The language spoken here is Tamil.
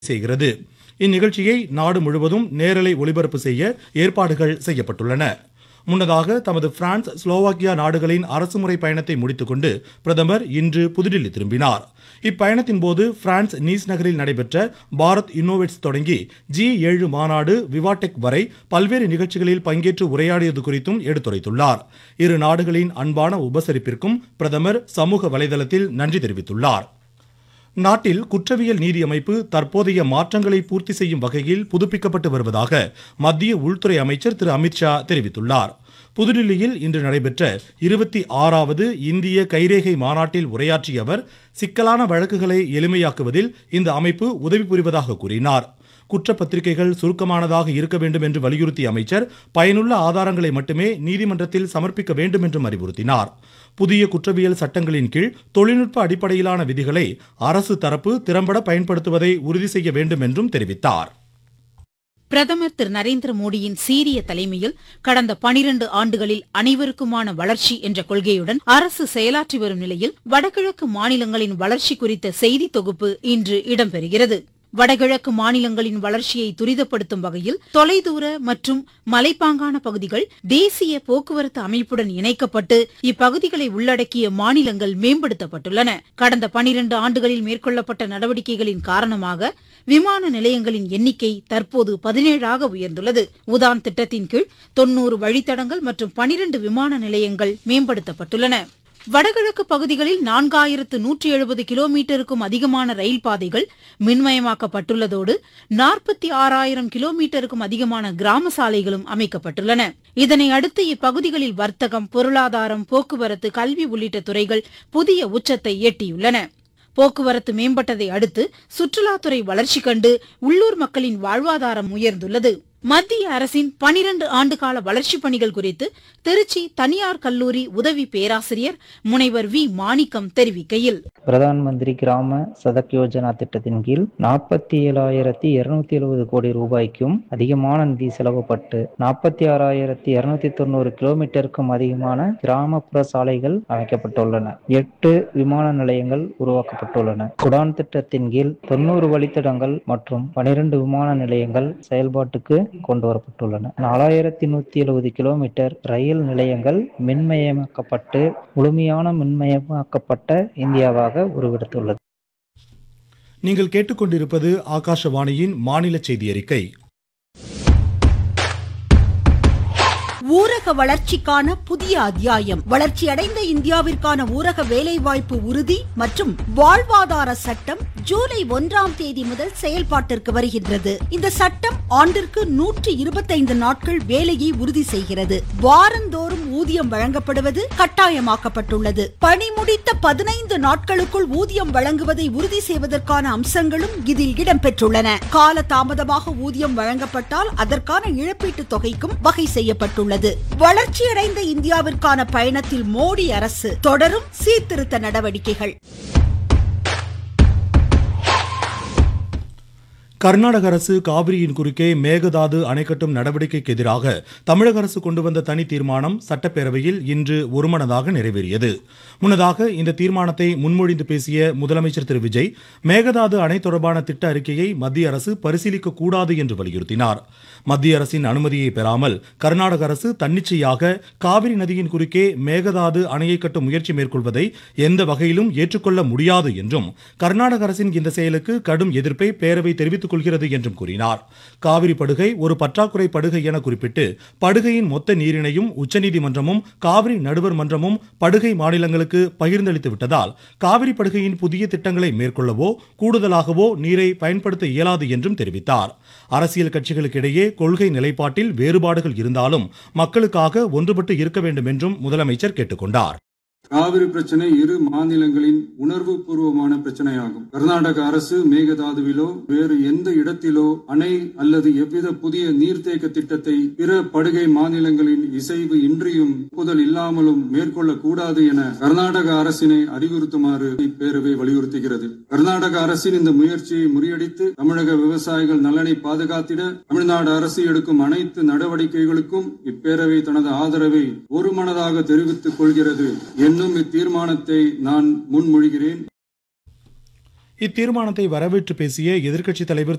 செய்கிறது இந்நிகழ்ச்சியை நாடு முழுவதும் நேரலை ஒளிபரப்பு செய்ய ஏற்பாடுகள் செய்யப்பட்டுள்ளன முன்னதாக தமது பிரான்ஸ் ஸ்லோவாக்கியா நாடுகளின் அரசுமுறை பயணத்தை முடித்துக்கொண்டு பிரதமர் இன்று புதுடில்லி திரும்பினார் இப்பயணத்தின் போது பிரான்ஸ் நீஸ் நகரில் நடைபெற்ற பாரத் இன்னோவேட்ஸ் தொடங்கி ஜி ஏழு மாநாடு விவாடெக் வரை பல்வேறு நிகழ்ச்சிகளில் பங்கேற்று உரையாடியது குறித்தும் எடுத்துரைத்துள்ளார் இரு நாடுகளின் அன்பான உபசரிப்பிற்கும் பிரதமர் சமூக வலைதளத்தில் நன்றி தெரிவித்துள்ளார் நாட்டில் குற்றவியல் நீதி அமைப்பு தற்போதைய மாற்றங்களை பூர்த்தி செய்யும் வகையில் புதுப்பிக்கப்பட்டு வருவதாக மத்திய உள்துறை அமைச்சர் திரு அமித்ஷா தெரிவித்துள்ளார் புதுடில்லியில் இன்று நடைபெற்ற இருபத்தி ஆறாவது இந்திய கைரேகை மாநாட்டில் உரையாற்றிய அவர் சிக்கலான வழக்குகளை எளிமையாக்குவதில் இந்த அமைப்பு உதவி புரிவதாக கூறினார் குற்றப்பத்திரிகைகள் சுருக்கமானதாக இருக்க வேண்டும் என்று வலியுறுத்திய அமைச்சர் பயனுள்ள ஆதாரங்களை மட்டுமே நீதிமன்றத்தில் சமர்ப்பிக்க வேண்டும் என்றும் அறிவுறுத்தினார் புதிய குற்றவியல் சட்டங்களின் கீழ் தொழில்நுட்ப அடிப்படையிலான விதிகளை அரசு தரப்பு திறம்பட பயன்படுத்துவதை உறுதி செய்ய வேண்டும் என்றும் தெரிவித்தார் பிரதமர் திரு நரேந்திர மோடியின் சீரிய தலைமையில் கடந்த பனிரண்டு ஆண்டுகளில் அனைவருக்குமான வளர்ச்சி என்ற கொள்கையுடன் அரசு செயலாற்றி வரும் நிலையில் வடகிழக்கு மாநிலங்களின் வளர்ச்சி குறித்த செய்தி தொகுப்பு இன்று இடம்பெறுகிறது வடகிழக்கு மாநிலங்களின் வளர்ச்சியை துரிதப்படுத்தும் வகையில் தொலைதூர மற்றும் மலைப்பாங்கான பகுதிகள் தேசிய போக்குவரத்து அமைப்புடன் இணைக்கப்பட்டு இப்பகுதிகளை உள்ளடக்கிய மாநிலங்கள் மேம்படுத்தப்பட்டுள்ளன கடந்த பனிரண்டு ஆண்டுகளில் மேற்கொள்ளப்பட்ட நடவடிக்கைகளின் காரணமாக விமான நிலையங்களின் எண்ணிக்கை தற்போது பதினேழாக உயர்ந்துள்ளது உதான் திட்டத்தின் கீழ் தொன்னூறு வழித்தடங்கள் மற்றும் பனிரண்டு விமான நிலையங்கள் மேம்படுத்தப்பட்டுள்ளன வடகிழக்கு பகுதிகளில் நான்காயிரத்து நூற்றி எழுபது கிலோமீட்டருக்கும் அதிகமான ரயில் பாதைகள் மின்மயமாக்கப்பட்டுள்ளதோடு நாற்பத்தி ஆறாயிரம் கிலோமீட்டருக்கும் அதிகமான கிராம சாலைகளும் அமைக்கப்பட்டுள்ளன இதனை அடுத்து இப்பகுதிகளில் வர்த்தகம் பொருளாதாரம் போக்குவரத்து கல்வி உள்ளிட்ட துறைகள் புதிய உச்சத்தை எட்டியுள்ளன போக்குவரத்து மேம்பட்டதை அடுத்து சுற்றுலாத்துறை வளர்ச்சி கண்டு உள்ளூர் மக்களின் வாழ்வாதாரம் உயர்ந்துள்ளது மத்திய அரசின் பனிரண்டு ஆண்டுகால வளர்ச்சிப் பணிகள் குறித்து திருச்சி தனியார் கல்லூரி உதவி பேராசிரியர் முனைவர் வி மாணிக்கம் தெரிவிக்கையில் பிரதான் மந்திரி கிராம சதக் யோஜனா திட்டத்தின் கீழ் நாற்பத்தி ஏழாயிரத்தி இருநூத்தி எழுபது கோடி ரூபாய்க்கும் அதிகமான நிதி செலவுப்பட்டு நாற்பத்தி ஆறாயிரத்தி இருநூத்தி தொண்ணூறு கிலோமீட்டருக்கும் அதிகமான கிராமப்புற சாலைகள் அமைக்கப்பட்டுள்ளன எட்டு விமான நிலையங்கள் உருவாக்கப்பட்டுள்ளன குடான் திட்டத்தின் கீழ் தொண்ணூறு வழித்தடங்கள் மற்றும் பனிரெண்டு விமான நிலையங்கள் செயல்பாட்டுக்கு கொண்டு வரப்பட்டுள்ளன நாலாயிரத்தி நூத்தி எழுபது கிலோமீட்டர் ரயில் நிலையங்கள் மின்மயமாக்கப்பட்டு முழுமையான மின்மயமாக்கப்பட்ட இந்தியாவாக உருவெடுத்துள்ளது நீங்கள் கேட்டுக்கொண்டிருப்பது ஆகாஷவாணியின் மாநில செய்தி அறிக்கை ஊரக வளர்ச்சிக்கான புதிய அத்தியாயம் வளர்ச்சியடைந்த இந்தியாவிற்கான ஊரக வேலைவாய்ப்பு உறுதி மற்றும் வாழ்வாதார சட்டம் ஜூலை ஒன்றாம் தேதி முதல் செயல்பாட்டிற்கு வருகின்றது இந்த சட்டம் ஆண்டிற்கு நூற்றி இருபத்தைந்து நாட்கள் வேலையை உறுதி செய்கிறது வாரந்தோறும் ஊதியம் வழங்கப்படுவது கட்டாயமாக்கப்பட்டுள்ளது பணி முடித்த பதினைந்து நாட்களுக்குள் ஊதியம் வழங்குவதை உறுதி செய்வதற்கான அம்சங்களும் இதில் இடம்பெற்றுள்ளன கால தாமதமாக ஊதியம் வழங்கப்பட்டால் அதற்கான இழப்பீட்டுத் தொகைக்கும் வகை செய்யப்பட்டுள்ளது உள்ளது வளர்ச்சியடைந்த இந்தியாவிற்கான பயணத்தில் மோடி அரசு தொடரும் சீர்திருத்த நடவடிக்கைகள் கர்நாடக அரசு காவிரியின் குறுக்கே மேகதாது அணை கட்டும் நடவடிக்கைக்கு எதிராக தமிழக அரசு கொண்டு வந்த தனி தீர்மானம் சட்டப்பேரவையில் இன்று ஒருமனதாக நிறைவேறியது முன்னதாக இந்த தீர்மானத்தை முன்மொழிந்து பேசிய முதலமைச்சர் திரு விஜய் மேகதாது அணை தொடர்பான திட்ட அறிக்கையை மத்திய அரசு பரிசீலிக்க கூடாது என்று வலியுறுத்தினார் மத்திய அரசின் அனுமதியை பெறாமல் கர்நாடக அரசு தன்னிச்சையாக காவிரி நதியின் குறுக்கே மேகதாது அணையை கட்டும் முயற்சி மேற்கொள்வதை எந்த வகையிலும் ஏற்றுக்கொள்ள முடியாது என்றும் கர்நாடக அரசின் இந்த செயலுக்கு கடும் எதிர்ப்பை பேரவை தெரிவித்துக் கொள்கிறது என்றும் கூறினார் காவிரி படுகை ஒரு பற்றாக்குறை படுகை என குறிப்பிட்டு படுகையின் மொத்த நீரினையும் உச்சநீதிமன்றமும் காவிரி நடுவர் மன்றமும் படுகை மாநிலங்களுக்கு பகிர்ந்தளித்து விட்டதால் காவிரி படுகையின் புதிய திட்டங்களை மேற்கொள்ளவோ கூடுதலாகவோ நீரை பயன்படுத்த இயலாது என்றும் தெரிவித்தார் அரசியல் கட்சிகளுக்கிடையே கொள்கை நிலைப்பாட்டில் வேறுபாடுகள் இருந்தாலும் மக்களுக்காக ஒன்றுபட்டு இருக்க வேண்டும் என்றும் முதலமைச்சர் கேட்டுக்கொண்டார் காவிரி பிரச்சனை இரு மாநிலங்களின் உணர்வு பூர்வமான பிரச்சனையாகும் கர்நாடக அரசு மேகதாதுவிலோ வேறு எந்த இடத்திலோ அணை அல்லது எவ்வித புதிய நீர்த்தேக்க திட்டத்தை பிற படுகை மாநிலங்களின் இசைவு இன்றியும் ஒப்புதல் இல்லாமலும் மேற்கொள்ள கூடாது என கர்நாடக அரசினை அறிவுறுத்துமாறு இப்பேரவை வலியுறுத்துகிறது கர்நாடக அரசின் இந்த முயற்சியை முறியடித்து தமிழக விவசாயிகள் நலனை பாதுகாத்திட தமிழ்நாடு அரசு எடுக்கும் அனைத்து நடவடிக்கைகளுக்கும் இப்பேரவை தனது ஆதரவை ஒருமனதாக தெரிவித்துக் கொள்கிறது என்னும் இத்தீர்மானத்தை நான் முன்மொழிகிறேன் இத்தீர்மானத்தை வரவேற்று பேசிய எதிர்க்கட்சித் தலைவர்